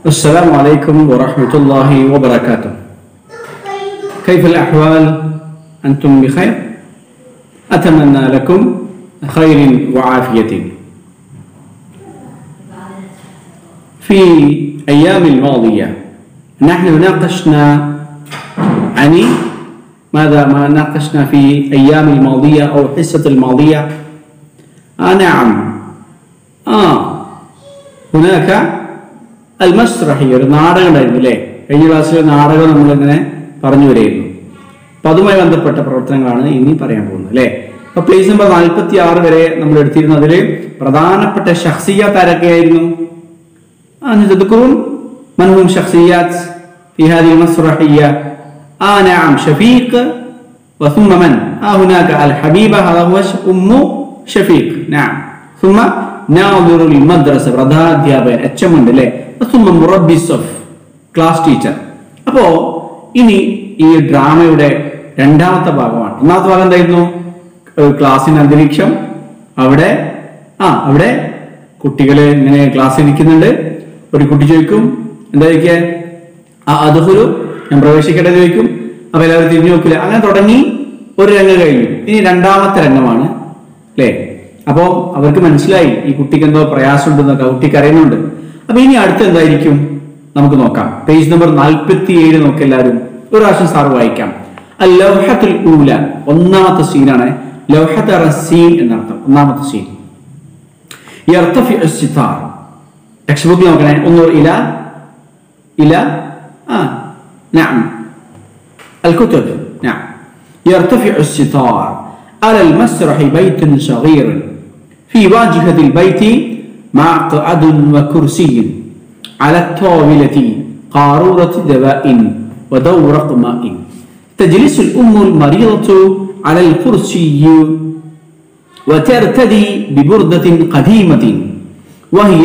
السلام عليكم ورحمة الله وبركاته كيف الأحوال؟ أنتم بخير؟ أتمنى لكم خير وعافية في أيام الماضية نحن ناقشنا عن ماذا ما ناقشنا في أيام الماضية أو الحصة الماضية آه نعم آه هناك അൽമസ്രഹി ഒരു നാടകം ഉണ്ടായിരുന്നു അല്ലേ കഴിഞ്ഞ ക്ലാസ്സിൽ നാടകം നമ്മളിങ്ങനെ പറഞ്ഞു വരികയായിരുന്നു അപ്പൊ അതുമായി ബന്ധപ്പെട്ട പ്രവർത്തനങ്ങളാണ് ഇനി പറയാൻ പോകുന്നത് അല്ലേ അപ്പൊ പേജ് നമ്പർ നാൽപ്പത്തി ആറ് വരെ നമ്മൾ എടുത്തിരുന്നു അതിൽ പ്രധാനപ്പെട്ട ഷഖ്സിയാത്ത് ആരൊക്കെയായിരുന്നു أن تذكرون من هم شخصيات في هذه المسرحية آه نعم شفيق وثم من آه هناك الحبيبة هذا هو ش- أم شفيق نعم ثم ناظر المدرسة പ്രധാനാധ്യാപകൻ എച്ച് എം ഉണ്ട് അല്ലേ ثم مربي الصف ക്ലാസ് ടീച്ചർ അപ്പോ ഇനി ഈ ഡ്രാമയുടെ രണ്ടാമത്തെ ഭാഗമാണ് ഒന്നാമത്തെ ഭാഗം എന്തായിരുന്നു ഏഹ് ക്ലാസ്സിന്റെ അന്തരീക്ഷം അവിടെ ആ അവിടെ കുട്ടികള് ഇങ്ങനെ ക്ലാസ്സിൽ ഇരിക്കുന്നുണ്ട് ഒരു കുട്ടി ചോദിക്കും എന്താ ചോദിക്കുക ആ അതുഹുരു ഞാൻ പ്രവേശിക്കട്ടെ എന്ന് ചോദിക്കും അപ്പൊ എല്ലാവരും തിരിഞ്ഞു നോക്കില്ല അങ്ങനെ തുടങ്ങി ഒരു രംഗം കഴിഞ്ഞു ഇനി രണ്ടാമത്തെ രംഗമാണ് അല്ലേ അപ്പോ അവർക്ക് മനസ്സിലായി ഈ കുട്ടിക്ക് എന്തോ പ്രയാസമുണ്ടെന്നൊക്കെ ആ കുട്ടിക്ക് അറിയുന്നുണ്ട് അപ്പൊ ഇനി അടുത്ത് എന്തായിരിക്കും നമുക്ക് നോക്കാം പേജ് നമ്പർ നാൽപ്പത്തി ഏഴ് നോക്കി എല്ലാവരും ഒരു പ്രാവശ്യം സാർ വായിക്കാം അൽ ലൗഹത്തുൽ ഊല ഒന്നാമത്തെ സീനാണ് ലൗഹത്ത് സീൻ എന്നർത്ഥം ഒന്നാമത്തെ സീൻ يرتفع الستار ടെക്സ്റ്റ് ബുക്കിൽ നോക്കണേ انظر الى الى اه نعم الكتب نعم يرتفع الستار على المسرح بيت صغير في واجهة البيت مقعد وكرسي على الطاولة قارورة دواء ودورق ماء تجلس الأم المريضة على الكرسي وترتدي ببردة قديمة وهي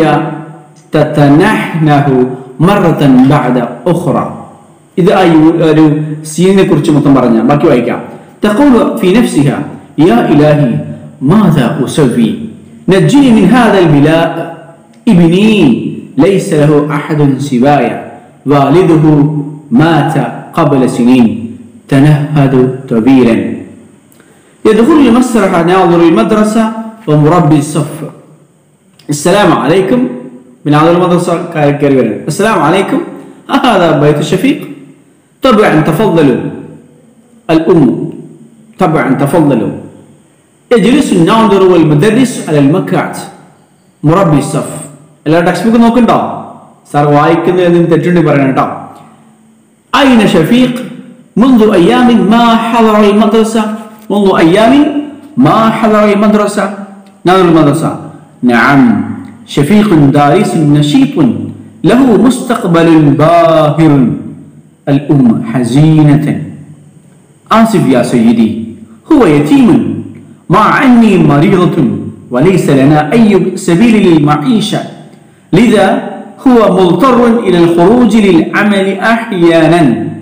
تتنحنه مرة بعد أخرى إذا أي ഒരു സീനിനെ കുറിച്ച് മൊത്തം പറഞ്ഞ ബാക്കി വായിക്കാം تقول في نفسها يا إلهي ماذا أسوي نجني من هذا البلاء ابني ليس له أحد سواي والده مات قبل سنين تنهد طويلا يدخل المسرح ناظر المدرسة ومربي الصف السلام عليكم من ناظر المدرسة كريم السلام عليكم هذا بيت الشفيق طبعا تفضلوا الأم طبعا تفضلوا يجلس الناظر والمدرس على المقعد مربي الصف എല്ലാ ടെക്സ്റ്റ് ബുക്ക് നോക്കണ്ടോ സാർ വായിക്കുന്നതിന് തെറ്റുണ്ടെങ്കിൽ പറയണം കേട്ടോ أين شفيق منذ أيام ما حضر المدرسة منذ أيام ما حضر المدرسة نظر المدرسة نعم شفيق دارس نشيط له مستقبل باهر الأم حزينة آسف يا سيدي هو يتيم مع أني مريضة وليس لنا أي سبيل للمعيشة لذا هو مضطر إلى الخروج للعمل أحيانا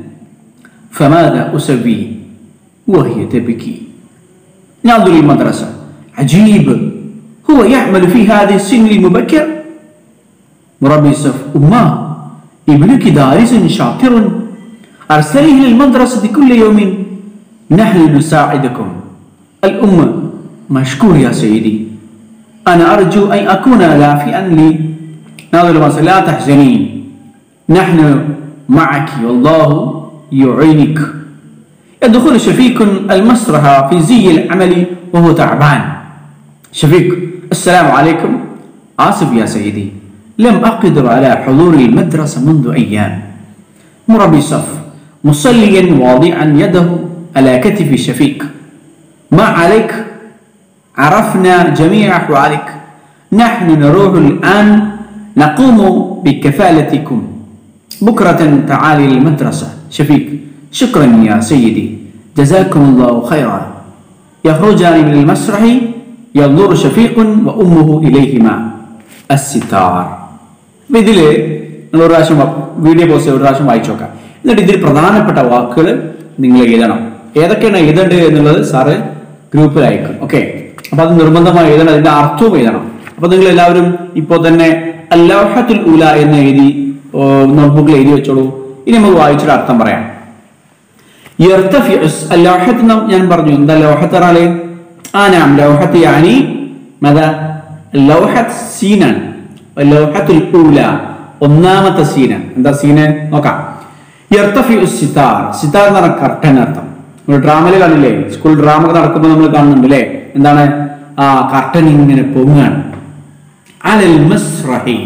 فماذا أسوي وهي تبكي ناظر المدرسة عجيب هو يعمل في هذا السن المبكر مربي الصف أماه ابنك دارس شاطر أرسله إلى المدرسة كل يوم نحن نساعدكم الأم مشكور يا سيدي أنا أرجو أن أكون لافئا لي ناظر المدرسة لا تحزني نحن معك والله يعينك يدخل شفيق المسرح في زي العمل وهو تعبان شفيق السلام عليكم آسف يا سيدي لم أقدر على حضور المدرسة منذ أيام مربي صف مصليا واضعا يده على كتف شفيق ما عليك عرفنا جميع أحوالك نحن نروح الآن نقوم بكفالتكم بكرة تعالي للمدرسة شفيق شكرا يا سيدي جزاكم الله خيرا يخرجان من المسرح ينظر شفيق وأمه إليهما الستار അപ്പൊ ഇതില് നിങ്ങൾ ഒരു പ്രാവശ്യം വീഡിയോ പോസ്റ്റ് ഒരു പ്രാവശ്യം വായിച്ചു നോക്കാം എന്നിട്ട് ഇതിൽ പ്രധാനപ്പെട്ട വാക്കുകൾ നിങ്ങൾ എഴുതണം ഏതൊക്കെയാണ് എഴുതേണ്ടത് എന്നുള്ളത് സാറ് ഗ്രൂപ്പിൽ അയക്കും ഓക്കെ അപ്പൊ അത് നിർബന്ധമായി എഴുതണം അതിന്റെ അർത്ഥവും എഴുതണം അപ്പൊ നിങ്ങൾ എല്ലാവരും ഇപ്പോൾ തന്നെ അല്ലാഹത്തുൽ ഉല എന്ന് എഴുതി നോട്ട്ബുക്കിൽ എഴുതി വെച്ചോളൂ ഇനി നമുക്ക് വായിച്ചിട്ട് അർത്ഥം പറയാം يرتفع اللوحة നാം- ഞാൻ പറഞ്ഞു എന്താ ലോഹത്ത് പറഞ്ഞാല് ആ നാം ലോഹത്ത് യാനി മതാ ലോഹത്ത് സീനാണ് ലോഹത്തുൽ ഊല ഒന്നാമത്തെ സീനാണ് എന്താ സീന് നോക്കാം യർത്തഫി സിതാർ സിതാർ എന്ന് പറഞ്ഞ കർട്ടൻ അർത്ഥം നമ്മൾ ഡ്രാമയിൽ കാണില്ലേ സ്കൂൾ ഡ്രാമ ഒക്കെ നടക്കുമ്പോൾ നമ്മൾ കാണുന്നുണ്ട് അല്ലേ എന്താണ് ആ കർട്ടൻ ഇങ്ങനെ പൊങ്ങാണ് അലൽ മസ്റഹി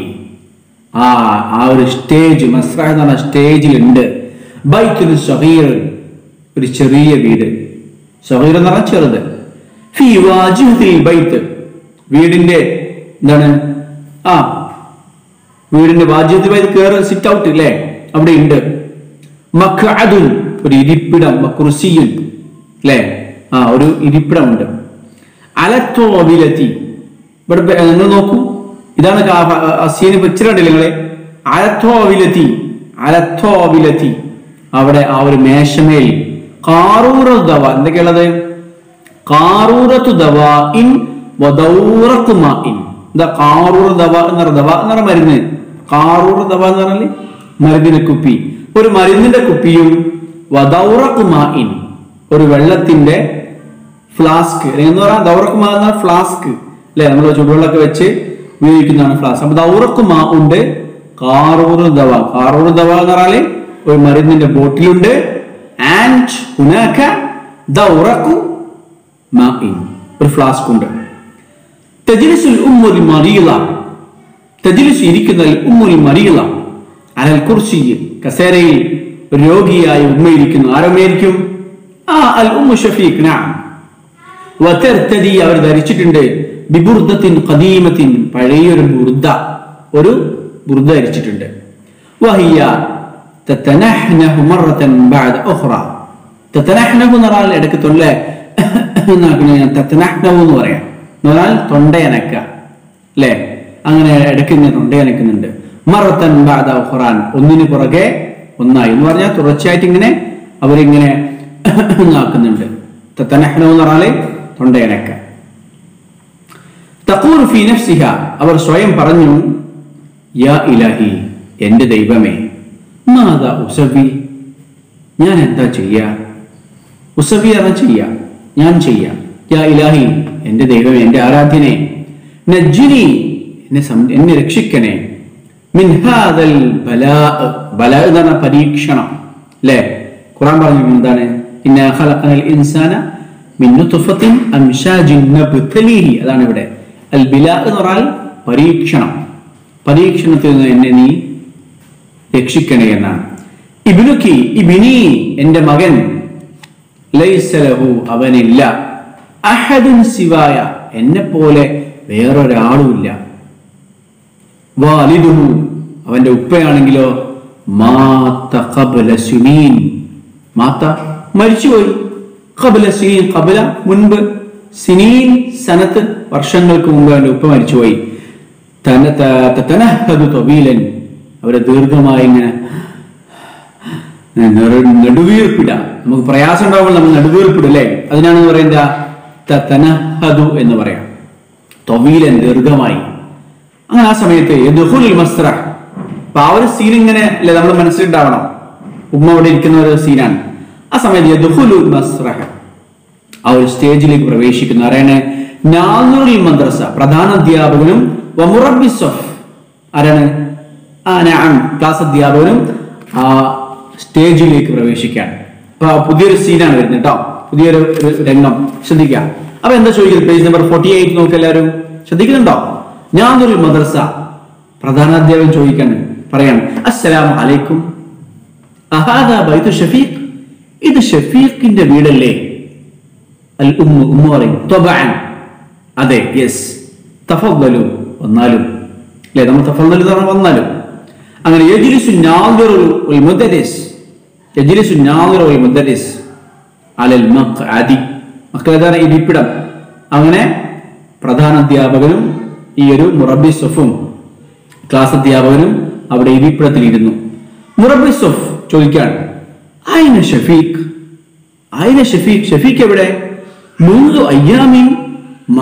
ആ ആ ഒരു സ്റ്റേജ് മസ്റഹ് എന്ന് പറഞ്ഞ സ്റ്റേജിലുണ്ട് ബൈത്തുൽ സഹീർ ഒരു ചെറിയ വീട് സഹീർ എന്ന് പറഞ്ഞാൽ ചെറുത് ഫി വാജിഹത്തിൽ ബൈത്ത് വീടിന്റെ എന്താണ് ആ വീടിന്റെ വാജ്യത്തിൽ ബൈത്ത് കയറി സിറ്റ് ഔട്ട് ഇല്ലേ അവിടെ ഉണ്ട് മഖഅദുൻ ഒരു ഇരിപ്പിടം കുർസിയുൻ അല്ലേ ആ ഒരു ഇരിപ്പിടമുണ്ട് അലത്തോവിലെത്തി ഇവിടെ പെ- നിങ്ങൾ നോക്കൂ ഇതാണ് സീന് പിക്ചറുണ്ടല്ലേ നിങ്ങളെ അലത്തോവിലെത്തി അലത്തോവിലെത്തി അവിടെ ആ ഒരു മേശമേൽ കാറൂറ ദവ എന്തൊക്കെയുള്ളത് കാറൂറത്തു ദവ ഇൻ വദൗറത്തു മാഇൻ എന്താ കാറൂർ ദവ എന്ന് പറഞ്ഞ ദവ എന്ന് പറഞ്ഞ മരുന്ന് കാറൂർ ദവ എന്ന് പറഞ്ഞാല് മരുന്നിന്റെ കുപ്പി ഒരു മരുന്നിന്റെ കുപ്പിയും വദൗറത്തു മാഇൻ ഒരു വെള്ളത്തിന്റെ ഫ്ലാസ്ക് എന്ന് പറയാം ദൗറക്ക് മാ എന്ന ഫ്ലാസ്ക് അല്ലെ നമ്മൾ ചുടുവെള്ളമൊക്കെ വെച്ച് ഉപയോഗിക്കുന്നതാണ് ഫ്ലാസ്ക് അപ്പൊ ദൗറക്ക് മാ ഉണ്ട് കാറൂർ ദവ കാറൂർ ദവ എന്ന് പറഞ്ഞാല് ഒരു മരുന്നിന്റെ ബോട്ടിലുണ്ട് ആൻഡ് ഹുനാക്ക ദൗറക്കു മാഇൻ ഒരു ഫ്ലാസ്ക് ഉണ്ട് തജ്ലിസുൽ ഉമ്മുൽ മറീള തജ്ലിസ് ഇരിക്കുന്ന ഉമ്മുൽ മറീള അലൽ കുർസി കസേരയിൽ ഒരു രോഗിയായ ഉമ്മ ഇരിക്കുന്നു ആരുമ്മയായിരിക്കും ആ അൽ ഉമ്മു ഷഫീഖ് നഅം വതർത്തദി അവർ ധരിച്ചിട്ടുണ്ട് ബിബുർദത്തിൻ ഖദീമത്തിൻ പഴയൊരു ബുർദ ഒരു ബുർദ ധരിച്ചിട്ടുണ്ട് വഹിയ തതനഹ്നഹു മറത്തൻ ബഅദ ഉഖ്റ തതനഹ്നഹു എന്ന് പറഞ്ഞാൽ ഇടയ്ക്ക് തൊള്ള എന്നാക്കുന്ന തതനഹ്നഹു എന്ന് പറയാം എന്ന് പറഞ്ഞാൽ തൊണ്ടയനക്ക അല്ലേ അങ്ങനെ ഇടയ്ക്ക് ഇങ്ങനെ തൊണ്ടയനക്കുന്നുണ്ട് മറത്തൻ ബഅദ ഉഖ്റാൻ ഒന്നിന് പുറകെ ഒന്നായി എന്ന് പറഞ്ഞാൽ തുടർച്ചയായിട്ട് ഇങ്ങനെ അവരിങ്ങനെ ആക്കുന്നുണ്ട് തതനഹ്നഹു എന്ന് പറഞ്ഞാല് തൊണ്ടയനക്ക തഖൂർ ഫി നഫ്സിഹ അവർ സ്വയം പറഞ്ഞു യാ ഇലാഹി എന്റെ ദൈവമേ മാതാ ഉസവി ഞാൻ എന്താ ചെയ്യാ ഉസവി എന്ന ചെയ്യാ ഞാൻ ചെയ്യാം യാ ഇലാഹി എന്റെ ദൈവമേ എന്റെ ആരാധ്യനെ നജ്ജിനി എന്നെ സം- എന്നെ രക്ഷിക്കണേ മിൻ ഹാദൽ ബലാ ബലാ എന്ന് പറഞ്ഞ പരീക്ഷണം അല്ലേ ഖുറാൻ പറഞ്ഞു എന്താണ് ഇന്ന ഖലഖനൽ ഇൻസാന മിൻ നുത്ഫത്തിൻ അംശാജിൻ നബ്തലീഹി അതാണ് ഇവിടെ അൽ ബിലാ എന്ന് പറഞ്ഞാൽ പരീക്ഷണം പരീക്ഷണത്തിൽ നിന്ന് എന്നെ നീ രക്ഷിക്കണേ എന്നാണ് ഇബിനുക്കി ഇബിനി എന്റെ മകൻ ലൈസലഹു അവനില്ല അഹദുൻ സിവായ എന്നെ പോലെ വേറൊരാളുമില്ല വാലിദുഹു അവന്റെ ഉപ്പയാണെങ്കിലോ മാത്ത ഖബല സുനീൻ മാത്ത മരിച്ചുപോയി ഖബല സിനീൻ ഖബല മുൻപ് സിനീൻ സനത്ത് വർഷങ്ങൾക്ക് മുമ്പ് അവന്റെ ഉപ്പ മരിച്ചുപോയി തന- ത- തതനഹദു ത്വബീലൻ അവരെ ദീർഘമായി ഇങ്ങനെ നെറു- നെടുവീർപ്പിട നമുക്ക് പ്രയാസം ഉണ്ടാവുമ്പോൾ നമ്മൾ നെടുവീർപ്പിടും അല്ലേ അതിനാണ് പറയുന്നത് തനഹദു എന്ന് പറയാം തൊവീലൻ ദീർഘമായി അങ്ങനെ ആ സമയത്ത് യദ്ഖുലുൽ മസ്റഹ് അപ്പൊ ആ ഒരു സീൻ ഇങ്ങനെ അല്ലെ നമ്മൾ മനസ്സിലുണ്ടാവണം ഉമ്മ അവിടെ ഇരിക്കുന്ന ഒരു സീനാണ് ആ സമയത്ത് യദ്ഖുലുൽ മസ്റഹ് ആ ഒരു സ്റ്റേജിലേക്ക് പ്രവേശിക്കുന്നു ആരാണ് നാനൂറിൽ മദ്രസ പ്രധാന അധ്യാപകനും വമുറബി സഫ് ആരാണ് ആ നഅം ക്ലാസ് അധ്യാപകനും ആ സ്റ്റേജിലേക്ക് പ്രവേശിക്കാൻ അപ്പൊ പുതിയൊരു സീനാണ് വരുന്നത് കേട്ടോ പുതിയൊരു ഒരു രംഗം ശ്രദ്ധിക്കാം അപ്പൊ എന്താ ചോദിക്കുന്നത് പേജ് നമ്പർ ഫോർട്ടി എയ്റ്റ് നോക്ക് എല്ലാവരും ശ്രദ്ധിക്കുന്നുണ്ടോ ഞാനൊരു മദ്രസ പ്രധാനാധ്യാപകൻ ചോദിക്കാൻ പറയാണ് അസ്സലാമു അലൈക്കും അഹാദ ബൈത്തു ഷഫീഖ് ഇത് ഷഫീഖിന്റെ വീടല്ലേ അൽ ഉമ്മു ഉമ്മ പറയും ത്വബഅൻ അതെ യെസ് തഫദ്ദലു വന്നാലും അല്ലേ നമ്മൾ തഫദ്ദലു എന്ന് പറഞ്ഞാൽ വന്നാലും അങ്ങനെ യജ്ലിസു നാദിറു വൽ മുദരിസ് യജ്ലിസു നാദിറു വൽ മുദരിസ് അലൽ മഖ്അദി മക്കളെതാണ് ഇരിപ്പിടം അങ്ങനെ പ്രധാന അധ്യാപകനും ഈ ഒരു മുറബി സഫും ക്ലാസ് അധ്യാപകനും അവിടെ ഇരിപ്പിടത്തിൽ മുറബി സഫ് ചോദിക്കാണ് അയിന ഷഫീഖ് അയിന ഷഫീഖ് ഷഫീഖ് എവിടെ മുൻതു അയ്യാമിൻ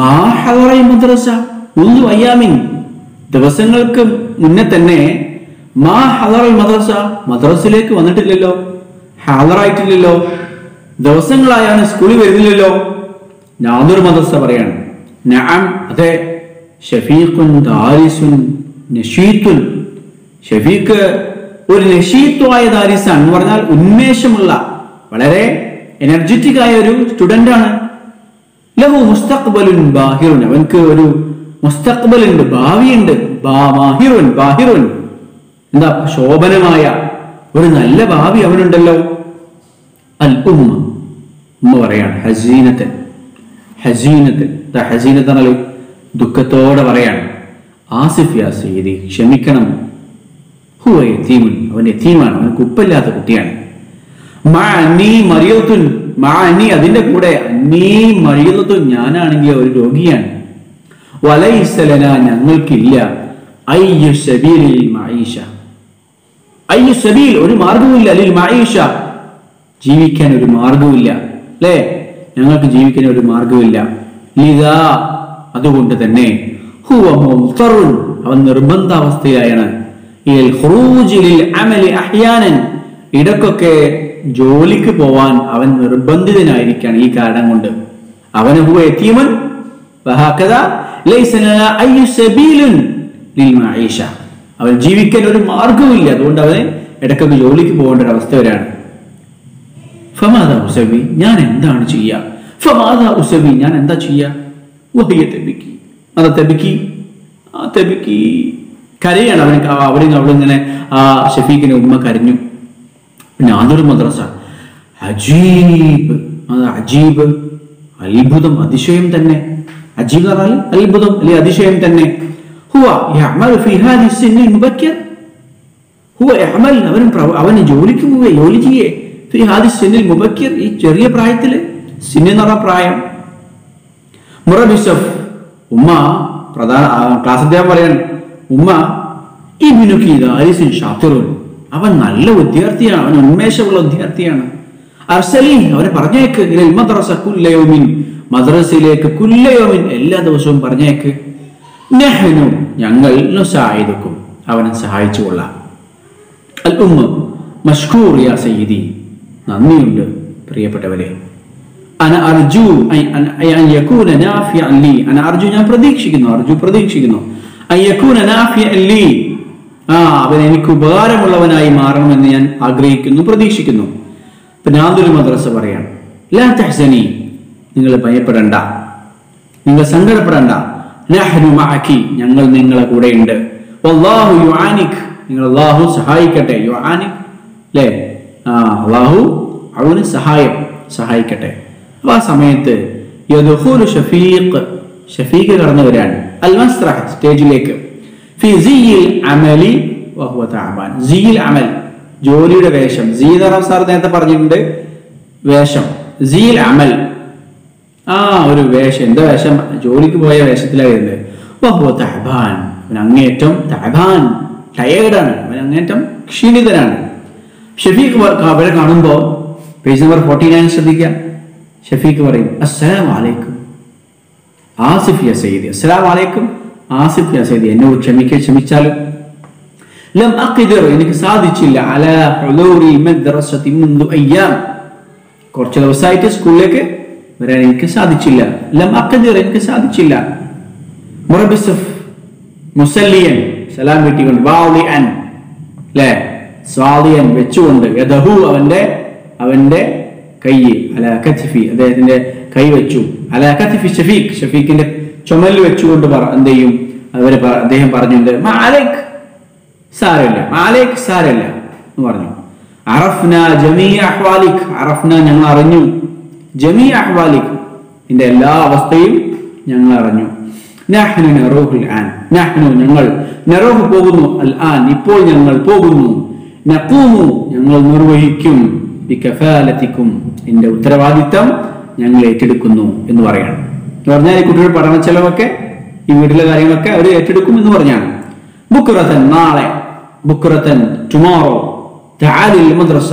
മാഹറ മദ്രസ മുൻതു അയ്യാമിൻ ദിവസങ്ങൾക്ക് മുന്നേ തന്നെ മാ ഹദറൽ മദ്രസ മദ്രസയിലേക്ക് വന്നിട്ടില്ലല്ലോ ഹാദറായിട്ടില്ലല്ലോ ദിവസങ്ങളായാണ് സ്കൂളിൽ വരുന്നില്ലല്ലോ നാദുർ മദ്രസ പറയാണ് നഅം അതെ ഷഫീഖുൻ ദാരിസുൻ നഷീത്തുൻ ഷഫീഖ് ഒരു നഷീത്വായ ദാരിസാണ് എന്ന് പറഞ്ഞാൽ ഉന്മേഷമുള്ള വളരെ എനർജറ്റിക് ആയ ഒരു സ്റ്റുഡന്റ് ആണ് ലഹു മുസ്തഖ്ബലുൻ ബാഹിറുൻ അവൻക്ക് ഒരു മുസ്തഖ്ബലുണ്ട് ഭാവിയുണ്ട് ബാ- മാഹിറുൻ ബാഹിറുൻ എന്താ ശോഭനമായ ഒരു നല്ല ഭാവി അവനുണ്ടല്ലോ അൽ ഉമ്മ ഉമ്മ പറയാണ് ഹസീനത്തൻ ഹസീനത്തൻ ദാ ഹസീനത്ത് എന്നാൽ ദുഃഖത്തോടെ പറയാണ് ആസിഫ് യാ സയ്യിദി ക്ഷമിക്കണം ഹുവ യതീമുൻ അവൻ യതീമാണ് അവനക്ക് ഉപ്പല്ലാത്ത കുട്ടിയാണ് മാ നീ മറിയത്തുൻ മാ നീ അതിന്റെ കൂടെ നീ മറിയത്തുൻ ഞാനാണെങ്കിൽ ഒരു രോഗിയാണ് വലൈസലന ഞങ്ങൾക്കില്ല അയ്യു സബീലിൽ മഈഷ അയ്യു സബീൽ ഒരു മാർഗവുമില്ല അല്ലിൽ മഈഷ ജീവിക്കാൻ ഒരു മാർഗവുമില്ല അല്ലേ ഞങ്ങൾക്ക് ജീവിക്കാൻ ഒരു മാർഗവുമില്ല ലിതാ അതുകൊണ്ട് തന്നെ ഹുവ മുൽത്തറുൻ അവൻ നിർബന്ധാവസ്ഥയിലായാണ് ഇൽ ഖുറൂജി ലിൽ അമലി അഹ്യാനൻ ഇടക്കൊക്കെ ജോലിക്ക് പോവാൻ അവൻ നിർബന്ധിതനായിരിക്കാണ് ഈ കാരണം കൊണ്ട് അവന് ഹുവ യതീമൻ വഹകദ ലൈസ ലനാ അയ്യു സബീലുൻ ലിൽ മഈഷ അവൻ ജീവിക്കാൻ ഒരു മാർഗവുമില്ല അതുകൊണ്ട് അവന് ഇടക്കൊക്കെ ജോലിക്ക് പോകേണ്ട ഒരു അവസ്ഥ വരാണ് ഫമാദ ഉസവി ഞാൻ എന്താണ് ചെയ്യുക ഫമാദ ഉസവി ഞാൻ എന്താ ചെയ്യുക വഹിയ തെബിക്കി അതാ തെബിക്കി ആ തെബിക്കി കരയാണ് അവൻ അവരും അവളിങ്ങനെ ആ ഷഫീഖിന്റെ ഉമ്മ കരഞ്ഞു പിന്നെ അതൊരു മദ്രസ അജീബ് അത് അജീബ് അത്ഭുതം അതിശയം തന്നെ അജീബ് എന്ന് പറഞ്ഞാൽ അത്ഭുതം അല്ലെങ്കിൽ അതിശയം തന്നെ ഹുവ യഅമലു ഫി ഹാദി സിന്നിൽ മുബക്കിർ ഹുവ യഅമൽ അവൻ പ്രവ- അവന് ജോലിക്ക് പോവേ ജോലി ചെയ്യേ ഫി ഹാദി സിന്നിൽ മുബക്കിർ ഈ ചെറിയ പ്രായത്തില് സിന്ന് എന്ന് പറഞ്ഞ പ്രായം മുറബിസഫ് ഉമ്മ പ്രധാന ആ, ക്ലാസ് അധ്യാപകൻ പറയാണ് ഉമ്മ ഇബിനുക്ക് ദാരിസിൻ ഷാത്തിറുൻ അവൻ നല്ല വിദ്യാർത്ഥിയാണ് അവൻ ഉന്മേഷമുള്ള വിദ്യാർത്ഥിയാണ് അർസലി അവനെ പറഞ്ഞേക്ക് ഇലൽ മദ്രസ കുല്ലയോമിൻ മദ്രസയിലേക്ക് കുല്ലയോമിൻ എല്ലാ ദിവസവും പറഞ്ഞേക്ക് നെഹ്നു ഞങ്ങൾ നുസായിദുക്കും അവനെ സഹായിച്ചു കൊള്ളാം അൽ ഉമ്മ മഷ്കൂർ യാ സയ്യിദി നന്ദിയുണ്ട് പ്രിയപ്പെട്ടവരെ അന അർജു ഐ- അൻ- ഐ- അൻ യകൂന നാഫിഅൻ ലി അന അർജു ഞാൻ പ്രതീക്ഷിക്കുന്നു അർജു പ്രതീക്ഷിക്കുന്നു അൻ യകൂന നാഫിഅൻ ലി ആ അവൻ എനിക്ക് ഉപകാരമുള്ളവനായി മാറണമെന്ന് ഞാൻ ആഗ്രഹിക്കുന്നു പ്രതീക്ഷിക്കുന്നു പിന്നെ ആദുൽ മദ്രസ പറയാണ് ലാ തഹ്സനി നിങ്ങൾ ഭയപ്പെടണ്ട നിങ്ങൾ സങ്കടപ്പെടണ്ട നഹ്നു മഅക്കി ഞങ്ങൾ നിങ്ങളെ കൂടെയുണ്ട് വല്ലാഹു യുആനിക് നിങ്ങൾ അല്ലാഹു സഹായിക്കട്ടെ യുആനിക് അല്ലേ ആ അല്ലാഹു അവന് സഹായം സഹായിക്കട്ടെ അപ്പൊ ആ സമയത്ത് യദ്ഖുലു ഷഫീഖ് ഷഫീഖ് കടന്നു വരാണ് അൽ മസ്റഹ് സ്റ്റേജിലേക്ക് ഫി സിയിൽ അമലി വഹുവ തഅബാൻ സിയിൽ അമൽ ജോലിയുടെ വേഷം സീദറ സാർ നേരത്തെ പറഞ്ഞിട്ടുണ്ട് വേഷം സിയിൽ അമൽ ആ ഒരു വേഷം എന്താ വേഷം ജോലിക്ക് പോയ വേഷത്തിലായിരുന്നത് വഹുവ തഹബാൻ അവൻ അങ്ങേറ്റം തഹബാൻ ടയേർഡാണ് അവൻ അങ്ങേറ്റം ക്ഷീണിതനാണ് ഷഫീഖ് വ- അവരെ കാണുമ്പോൾ പേജ് നമ്പർ ഫോർട്ടി നയൻ ശ്രദ്ധിക്കുക ഷഫീഖ് പറയും അസ്സലാം വലൈക്കും ആസിഫ് യ സയ്യിദി അസ്സലാം വലൈക്കും ആസിഫ് യ സയ്യിദി എന്നോട് ക്ഷമിക്കുക ക്ഷമിച്ചാലും ലം അഖിദർ എനിക്ക് സാധിച്ചില്ല അല ഹുദൂറി മദ്റസതി മുൻദു അയ്യാം കുറച്ച് ദിവസമായിട്ട് സ്കൂളിലേക്ക് വരാൻ എനിക്ക് സാധിച്ചില്ല ലം അഖദിർ എനിക്ക് സാധിച്ചില്ല മുറബിസഫ് മുസല്ലിയൻ സലാം വീട്ടിക്കൊണ്ട് വാളിയൻ അല്ലേ സ്വാളിയൻ വെച്ചുകൊണ്ട് യദഹു അവന്റെ അവന്റെ കൈ അല കത്തിഫി അദ്ദേഹത്തിന്റെ കൈ വെച്ചു അല കത്തിഫി ഷഫീഖ് ഷഫീഖിന്റെ ചുമലിൽ വെച്ചുകൊണ്ട് പറ എന്ത് ചെയ്യും അവര് പറ- അദ്ദേഹം പറഞ്ഞിട്ടുണ്ട് മാലേക്ക് സാരമില്ല മാലേക്ക് സാരമില്ല എന്ന് പറഞ്ഞു അറഫ്ന ജമീ അഹ്വാലിക് അറഫ്ന ഞങ്ങൾ അറിഞ്ഞു ജമീ അഹ്വാലിക് ഇതിന്റെ എല്ലാ അവസ്ഥയും ഞങ്ങൾ അറിഞ്ഞു നഹ്നു നറൂഹുൽ ആൻ നഹ്നു ഞങ്ങൾ നറൂഹ് പോകുന്നു അൽ ആൻ ഇപ്പോൾ ഞങ്ങൾ പോകുന്നു നഖൂമു ഞങ്ങൾ നിർവഹിക്കും ബികഫാലത്തിക്കും എന്റെ ഉത്തരവാദിത്തം ഞങ്ങൾ ഏറ്റെടുക്കുന്നു എന്ന് പറയാണ് എന്ന് പറഞ്ഞാൽ ഈ കുട്ടികളുടെ പഠന ചെലവൊക്കെ ഈ വീട്ടിലെ കാര്യങ്ങളൊക്കെ അവർ ഏറ്റെടുക്കും എന്ന് പറഞ്ഞാണ് ബുക്കുറത്തൻ നാളെ ബുക്കുറത്തൻ ടുമോറോ താലിൽ മദ്രസ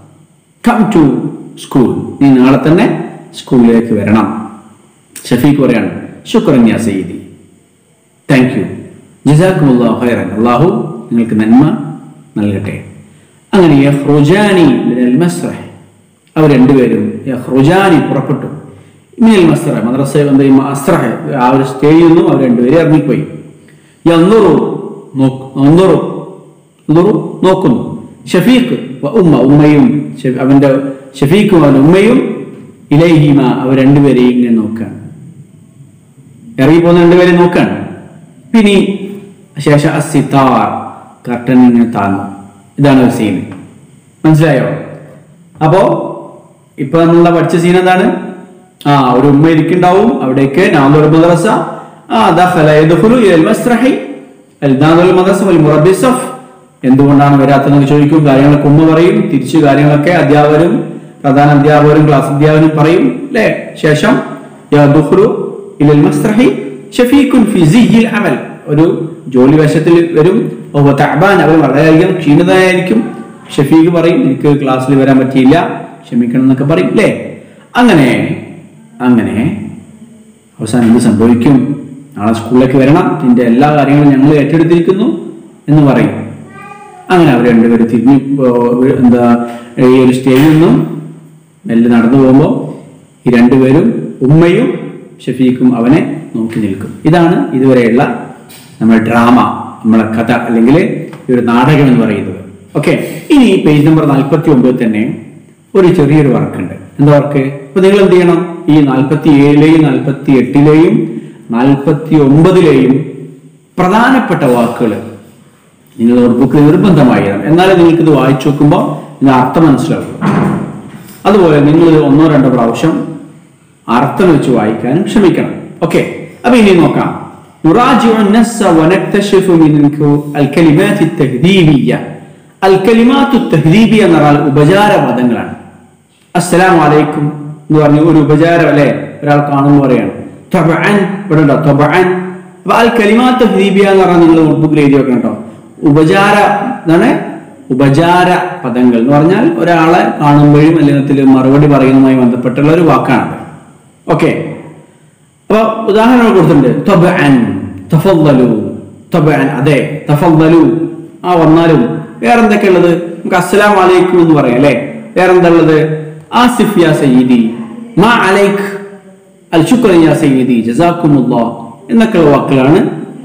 കം ടു സ്കൂൾ നീ നാളെ തന്നെ സ്കൂളിലേക്ക് വരണം ഷഫീഖ് പറയാണ് ശുക്രൻ യാ സയ്യിദി താങ്ക് യു ജസാക്കുമുല്ലാഹു ഖൈറൻ അള്ളാഹു നിങ്ങൾക്ക് നന്മ നൽകട്ടെ അങ്ങനെ യഹ്റുജാനി മിനൽ മസ്റഹ് അവർ രണ്ടുപേരും യഹ്റുജാനി പുറപ്പെട്ടു മിനൽ മസ്റഹ് മദ്രസ എന്ത് ചെയ്യും? മസ്റഹ് ആ ഒരു സ്റ്റേജിൽ നിന്നും അവർ രണ്ടുപേരും ഇറങ്ങിപ്പോയി യന്ദുറു നോക്ക്- യന്ദുറു യന്ദുറു നോക്കുന്നു ഷഫീഖ് വ ഉമ്മ ഉമ്മയും ഷ- അവന്റെ ഷഫീഖും അവന്റെ ഉമ്മയും ഇലൈഹിമ അവർ രണ്ടുപേരെയും ഇങ്ങനെ നോക്കുകയാണ് ഇറങ്ങി പോകുന്ന രണ്ടുപേരെയും നോക്കുകയാണ് പിന്നെ ശേഷം അസിത്താർ കർട്ടൻ ഇങ്ങനെ താഴ്ന്നു ഇതാണ് ഒരു സീൻ മനസ്സിലായോ അപ്പോ ഇപ്പൊ നമ്മളുടെ പഠിച്ച സീൻ എന്താണ് ആ ഒരു ഉമ്മ ഇരിക്കുന്നുണ്ടാവും അവിടേക്ക് നാദുൽ മദ്രസ ആ ദഖല യദ്ഖുലു ഇലൽ മസ്റഹി അൽ നാദുൽ മദ്രസ വൽ മുറബ്ബി സഫ് എന്തുകൊണ്ടാണ് വരാത്തതെന്ന് ചോദിക്കും കാര്യങ്ങളൊക്കെ ഉമ്മ പറയും തിരിച്ചു കാര്യങ്ങളൊക്കെ അധ്യാപകരും പ്രധാന അധ്യാപകരും ക്ലാസ് അധ്യാപകരും പറയും അല്ലേ ശേഷം യദ്ഖുലു ഇലൽ മസ്റഹി ഷഫീഖുൻ ഫി സിഹിൽ അമൽ ഒരു ജോലി വശത്തിൽ വരും വഹുവ തഅബാൻ അവൻ വളരെയധികം ക്ഷീണിതനായിരിക്കും ഷഫീഖ് പറയും എനിക്ക് ക്ലാസ്സിൽ വരാൻ പറ്റിയില്ല ക്ഷമിക്കണം എന്നൊക്കെ പറയും അല്ലേ അങ്ങനെ അങ്ങനെ അവസാനം എന്ത് സംഭവിക്കും നാളെ സ്കൂളിലേക്ക് വരണം നിന്റെ എല്ലാ കാര്യങ്ങളും ഞങ്ങൾ ഏറ്റെടുത്തിരിക്കുന്നു എന്ന് പറയും അങ്ങനെ അവർ രണ്ടുപേരും തിരിഞ്ഞു പോ- എന്താ ഈ ഒരു സ്റ്റേജിൽ നിന്നും മെല്ലെ നടന്നു പോകുമ്പോൾ ഈ രണ്ടുപേരും ഉമ്മയും ഷഫീഖും അവനെ നോക്കി നിൽക്കും ഇതാണ് ഇതുവരെയുള്ള നമ്മുടെ ഡ്രാമ നമ്മുടെ കഥ അല്ലെങ്കിൽ ഈ ഒരു നാടകം എന്ന് പറയുന്നത് ഓക്കെ ഇനി പേജ് നമ്പർ നാൽപ്പത്തി ഒമ്പത് തന്നെ ഒരു ചെറിയൊരു വർക്കുണ്ട് എന്താ വർക്ക് ഇപ്പൊ നിങ്ങൾ എന്ത് ചെയ്യണം ഈ നാൽപ്പത്തി ഏഴിലെയും നാൽപ്പത്തി എട്ടിലെയും നാൽപ്പത്തി ഒമ്പതിലെയും പ്രധാനപ്പെട്ട വാക്കുകൾ നിങ്ങൾ നോട്ട്ബുക്കിൽ നിർബന്ധമായി എഴുതണം. എന്നാലേ നിങ്ങൾക്ക് ഇത് വായിച്ചു നോക്കുമ്പോൾ ഇതിന് അർത്ഥം മനസ്സിലാവും അതുപോലെ നിങ്ങൾ ഇത് ഒന്നോ രണ്ടോ പ്രാവശ്യം അർത്ഥം വെച്ച് വായിക്കാനും ശ്രമിക്കണം ഓക്കെ അപ്പൊ ഇനി നോക്കാം نراجع النص ونكتشف منه الكلمات التهذيبية الكلمات التهذيبية എന്ന് പറഞ്ഞാൽ ഉപചാര പദങ്ങളാണ് അസ്സലാമു അലൈക്കും എന്ന് പറഞ്ഞ ഒരു ഉപചാരം അല്ലെ ഒരാൾ കാണുമ്പോൾ പറയാണ് തൊബഅൻ ഇവിടെ ഉണ്ടോ തൊബഅൻ അപ്പൊ അൽ കലിമാത്ത് തഹ്ദീബിയ എന്ന് പറഞ്ഞാൽ നിങ്ങൾ നോട്ട്ബുക്കിൽ എഴുതി വെക്കണം കേട്ടോ ഉപചാര എന്താണ് ഉപചാര പദങ്ങൾ എന്ന് പറഞ്ഞാൽ ഒരാളെ കാണുമ്പോഴും അല്ലെങ്കിൽ മറുപടി പറയുന്നതുമായി ബന്ധപ്പെട്ടുള്ള ഒരു വാക്കാണ് ഓക്കെ അപ്പൊ ഉദാഹരണം കൊടുത്തിട്ടുണ്ട് തൊബഅൻ തഫദ്ദലു തൊബഅൻ അതെ തഫദ്ദലു ആ വന്നാലും വേറെ എന്തൊക്കെ ഉള്ളത് നമുക്ക് അസ്സലാം അലൈക്കും എന്ന് പറയാം അല്ലെ വേറെ എന്താ ഉള്ളത് ആസിഫ് യാ സയ്യിദി മാ അലൈക്ക് അൽ ശുക്രൻ യാ സയ്യിദി ജസാക്കുമുല്ലാ എന്നൊക്കെയുള്ള വാക്കുകളാണ്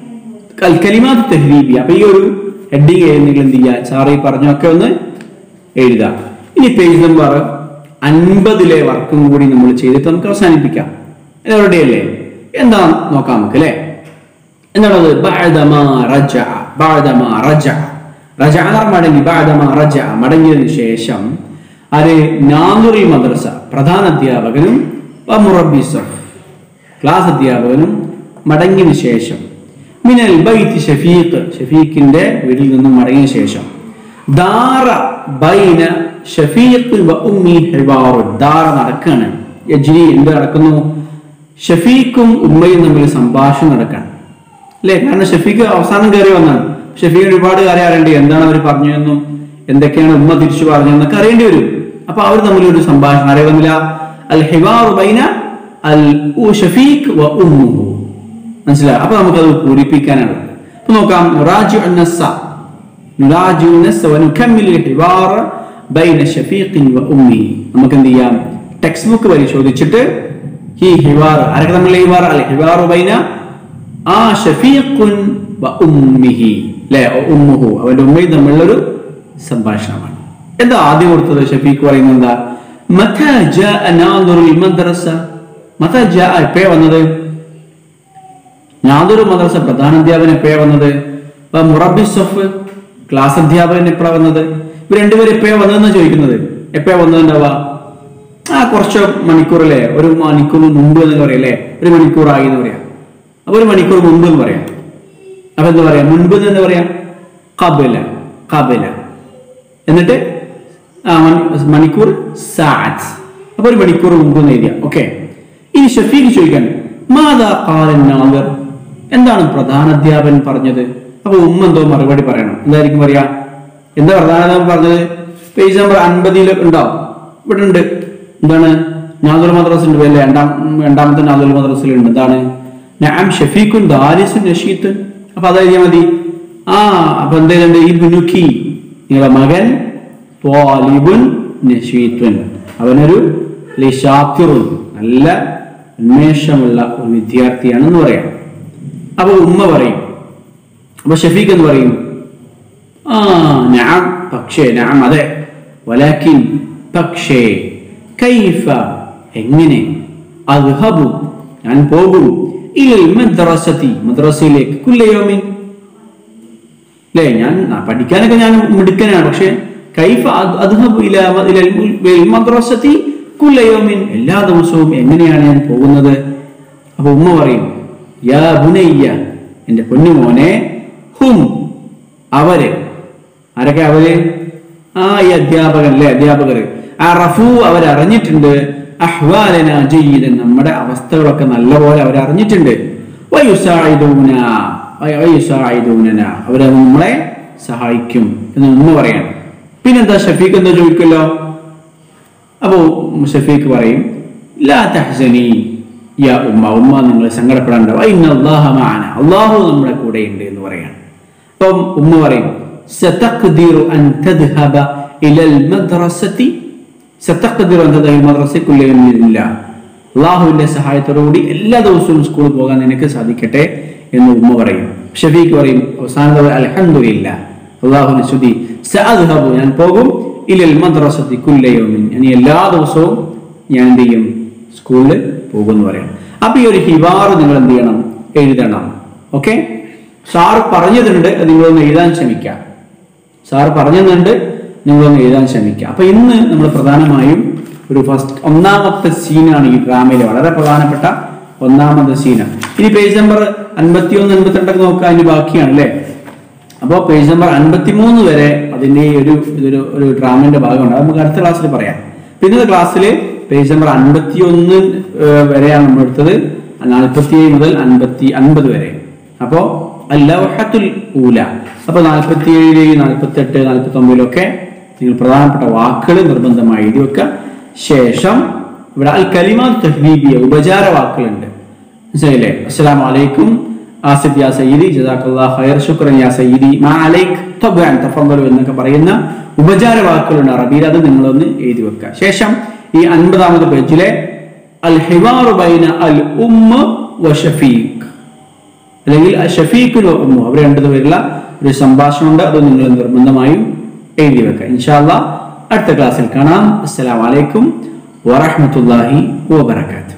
അൽ കലിമാത്ത് തെഹ്രീബി അപ്പൊ ഈ ഒരു ഹെഡിങ് നിങ്ങൾ എന്ത് ചെയ്യുക സാറി പറഞ്ഞൊക്കെ ഒന്ന് എഴുതാം ഇനി പേജ് നമ്പർ അൻപതിലെ വർക്കും കൂടി നമ്മൾ ചെയ്തിട്ട് നമുക്ക് അവസാനിപ്പിക്കാം എവിടെയല്ലേ എന്താ നോക്കാം നമുക്ക് അല്ലേ എന്താണത് ബഅദമാ റജഅ ബഅദമാ റജഅ റജഅ എന്ന് പറഞ്ഞാൽ മടങ്ങി ബഅദമാ റജഅ മടങ്ങിയതിനു ശേഷം ആര് നാദുറി മദ്രസ പ്രധാന അധ്യാപകനും വ മുറബ്ബി സഫ് ക്ലാസ് അധ്യാപകനും മടങ്ങിയതിനു ശേഷം മിനൽ ബൈത്ത് ഷഫീഖ് ഷഫീഖിന്റെ വീട്ടിൽ നിന്നും മടങ്ങിയ ശേഷം ദാറ ബൈന ഷഫീഖ് വ ഉമ്മി ഹിവാറു ദാറ നടക്കാണ് യജ്രി എന്ത് നടക്കുന്നു ഷഫീഖും ഉമ്മയും തമ്മിൽ സംഭാഷണം നടക്കാണ് അല്ലേ കാരണം ഷഫീഖ് അവസാനം കയറി വന്നാണ് ഷഫീഖ് ഒരുപാട് കാര്യം അറിയേണ്ടി എന്താണ് അവർ പറഞ്ഞതെന്നും എന്തൊക്കെയാണ് ഉമ്മ തിരിച്ചു പറഞ്ഞതെന്നൊക്കെ അറിയേണ്ടി വരും അപ്പൊ അവർ തമ്മിൽ ഒരു സംഭാഷണം ആരെ തമ്മില അൽ ഹിവാറു ബൈന അൽ ഉ ഷഫീഖ് വ ഉമ്മുഹു മനസ്സിലായി അപ്പൊ നമുക്കത് പൂരിപ്പിക്കാനാണ് അപ്പൊ നോക്കാം നുറാജു അന്നസ്സ നുറാജു അന്നസ്സ വനുകമ്മിൽ الحوار ബൈന ഷഫീഖിൻ വ ഉമ്മി നമുക്ക് എന്ത് ചെയ്യാം ടെക്സ്റ്റ് ബുക്ക് പരിശോധിച്ചിട്ട് ഈ ഹിവാർ ആരൊക്കെ തമ്മിലുള്ള ഹിവാർ അല്ലെ ഹിവാറു ബൈന ആ ഷഫീഖുൻ വ ഉമ്മിഹി അല്ലെ ഉമ്മുഹു അവന്റെ ഉമ്മയും തമ്മിലുള്ള ഒരു സംഭാഷണമാണ് എന്താ ആദ്യം കൊടുത്തത് ഷഫീഖ് പറയുന്നത് എന്താ മഥ ജാഅ നാദുറുൽ മദ്രസ മഥ ജാഅ എപ്പോഴാ വന്നത് ഞാതൊരു മദ്രസ പ്രധാന അധ്യാപകൻ എപ്പോഴാ വന്നത് അപ്പൊ മുറബി സഫ് ക്ലാസ് അധ്യാപകൻ എപ്പോഴാ വന്നത് ഇവർ രണ്ടുപേരും എപ്പോഴാ വന്നതെന്ന് ചോദിക്കുന്നത് എപ്പോഴാ വന്നതുണ്ടാവുക ആ കുറച്ച് മണിക്കൂറല്ലേ ഒരു മണിക്കൂർ മുമ്പ് എന്ന് പറയല്ലേ ഒരു മണിക്കൂറായി എന്ന് പറയാം അപ്പൊ ഒരു മണിക്കൂർ മുമ്പ് എന്ന് പറയാം അപ്പൊ എന്താ പറയാ മുൻപ് എന്ന് പറയാം കബല കബല എന്നിട്ട് ആ മണി- മണിക്കൂർ സാറ്റ് അപ്പൊ ഒരു മണിക്കൂർ മുമ്പ് എന്ന് എഴുതിയ ഓക്കെ ഈ ഷഫീഖ് ചോദിക്കാൻ മാതാ കാലൻ നാദർ എന്താണ് പ്രധാന അധ്യാപകൻ പറഞ്ഞത് അപ്പൊ ഉമ്മ എന്തോ മറുപടി പറയണം എന്തായിരിക്കും പറയാ എന്താ പ്രധാന അധ്യാപകൻ പറഞ്ഞത് പേജ് നമ്പർ അൻപതിൽ ഉണ്ടാവും ഇവിടെ ഉണ്ട് എന്താണ് നാദുൽ മദ്രസിന്റെ അല്ലേ രണ്ടാം രണ്ടാമത്തെ നാദുൽ മദ്രസിലുണ്ട് എന്താണ് ഞാൻ ഷഫീഖുൻ ദാരിസുൻ നഷീത്തുൻ അപ്പൊ അതായത് മതി ആ അപ്പൊ എന്തായാലും ഈ ബുനുഖി നിങ്ങളുടെ മകൻ ത്വാലിബുൻ നഷീത്തുൻ അവനൊരു ലിഷാത്തിറുൻ നല്ല ഉന്മേഷമുള്ള ഒരു വിദ്യാർത്ഥിയാണെന്ന് പറയാം അപ്പൊ ഉമ്മ പറയും അപ്പൊ ഷഫീഖ് എന്ന് പറയും ആ ഞാൻ പക്ഷേ ഞാൻ അതെ വലാക്കിൻ പക്ഷേ കൈഫ എങ്ങനെ അദ്ഹബു ഞാൻ പോകും ഇൽ മദ്രസതി മദ്രസയിലേക്ക് കുല്ലയോമിൻ അല്ലേ ഞാൻ ന- പഠിക്കാനൊക്കെ ഞാൻ മിടുക്കനാണ് പക്ഷെ കൈഫ അദ്- അദ്ഹബു ഇല മ- ഇലൽ മുൽ- ഇൽ മദ്രസതി കുല്ലയോമിൻ എല്ലാ ദിവസവും എങ്ങനെയാണ് ഞാൻ പോകുന്നത് അപ്പൊ ഉമ്മ പറയും യാ ബുനയ്യ എന്റെ പൊന്നുമോനെ ഹും അവര് ആരൊക്കെ അവര് ആ ഈ അധ്യാപകൻ അല്ലെ അധ്യാപകർ ആ റഫു അവരറിഞ്ഞിട്ടുണ്ട് അഹ്വാലന ജയ്യിദൻ നമ്മുടെ അവസ്ഥകളൊക്കെ നല്ലപോലെ അവർ അറിഞ്ഞിട്ടുണ്ട് വയുസായിദൂന വയുസായിദൂനന അവരത് നമ്മളെ സഹായിക്കും എന്ന് ഉമ്മ പറയാണ് പിന്നെന്താ ഷഫീഖ് എന്താ ചോദിക്കല്ലോ അപ്പോ ഷഫീഖ് പറയും ലാ തഹ്സനി യാ ഉമ്മ ഉമ്മ നിങ്ങൾ സങ്കടപ്പെടേണ്ട ഇന്ന അല്ലാഹ മഅന അല്ലാഹു നമ്മുടെ കൂടെ ഉണ്ട് എന്ന് പറയാണ് അപ്പം ഉമ്മ പറയും സതഖ്ദിറു അൻ തദ്ഹബ ഇലൽ മദ്രസതി സതഖ്ദിറു അൻ തദ്ഹബ മദ്രസതി കുല്ല യൗമില്ല അള്ളാഹുവിന്റെ സഹായത്തോടുകൂടി എല്ലാ ദിവസവും സ്കൂളിൽ പോകാൻ നിനക്ക് സാധിക്കട്ടെ എന്ന് ഉമ്മ പറയും ഷഫീഖ് പറയും അവസാനത്തെ അൽഹംദുലില്ല അള്ളാഹുവിന്റെ സ്തുതി സഅദ്ഹബു ഞാൻ പോകും ഇലൽ മദ്രസതി കുല്ല യൗമിൻ ഞാൻ എല്ലാ ദിവസവും ഞാൻ എന്ത് ചെയ്യും സ്കൂളിൽ പോകുമെന്ന് പറയണം അപ്പൊ ഈ ഒരു ഹിവാർ നിങ്ങൾ എന്ത് ചെയ്യണം എഴുതണം ഓക്കെ സാർ പറഞ്ഞതുണ്ട് അത് നിങ്ങളൊന്ന് എഴുതാൻ ശ്രമിക്കാം സാർ പറഞ്ഞതുണ്ട് നിങ്ങളൊന്ന് എഴുതാൻ ശ്രമിക്കുക അപ്പൊ ഇന്ന് നമ്മൾ പ്രധാനമായും ഒരു ഫസ്റ്റ് ഒന്നാമത്തെ സീനാണ് ഈ ഡ്രാമയിലെ വളരെ പ്രധാനപ്പെട്ട ഒന്നാമത്തെ സീനാണ് ഇനി പേജ് നമ്പർ അൻപത്തി ഒന്ന് അൻപത്തിരണ്ടൊക്കെ നോക്കുക അതിന് ബാക്കിയാണ് അല്ലേ അപ്പോൾ പേജ് നമ്പർ അൻപത്തിമൂന്ന് വരെ അതിന്റെ ഈ ഒരു ഇതൊരു ഒരു ഡ്രാമയുടെ ഭാഗമുണ്ട് അത് നമുക്ക് അടുത്ത ക്ലാസ്സിൽ പറയാം പിന്നത്തെ ക്ലാസ്സിൽ പേജ് നമ്പർ അൻപത്തി ഒന്ന് വരെയാണ് നമ്മൾ എടുത്തത് നാൽപ്പത്തി ഏഴ് മുതൽ അൻപത്തി അൻപത് വരെ അപ്പോ അല്ലവഹത്തുൽ ഊല അപ്പൊ നാൽപ്പത്തി ഏഴ് നാൽപ്പത്തി എട്ട് നാൽപ്പത്തി ഒമ്പതിലൊക്കെ നിങ്ങൾ പ്രധാനപ്പെട്ട വാക്കുകൾ നിർബന്ധമായി എഴുതി വെക്കുക ശേഷം ഇവിടെ അൽ കലിമ തഹ്രീബിയ ഉപചാര വാക്കുകളുണ്ട് മനസ്സിലായില്ലേ അസ്സലാമു അലൈക്കും ആസിഫ് യാ സയ്യിദി ജസാഖല്ലാഹ് ഖൈർ ശുക്രൻ യാ സയ്യിദി മാ അലൈക് തബ്അൻ തഫദ്ദലു എന്നൊക്കെ പറയുന്ന ഉപചാര വാക്കുകളുണ്ട് അറബിയിൽ അത് നിങ്ങളൊന്ന് എഴുതി വെക്കുക ശേഷം ഈ അൻപതാമത് പേജിലെ അൽ ഹിവാറു ബൈന അൽ ഉമ്മ വ ഷഫീഖ് അല്ലെങ്കിൽ ആ ഷഫീഖിനോ ഉമ്മു അവർ രണ്ടുപേരുള്ള ഒരു സംഭാഷണമുണ്ട് അത് നിങ്ങൾ നിർബന്ധമായും എഴുതി വെക്കുക ഇൻഷാല്ല അടുത്ത ക്ലാസ്സിൽ കാണാം അസ്സലാമു അലൈക്കും വറഹ്മത്തുള്ളാഹി വബറകാതുഹു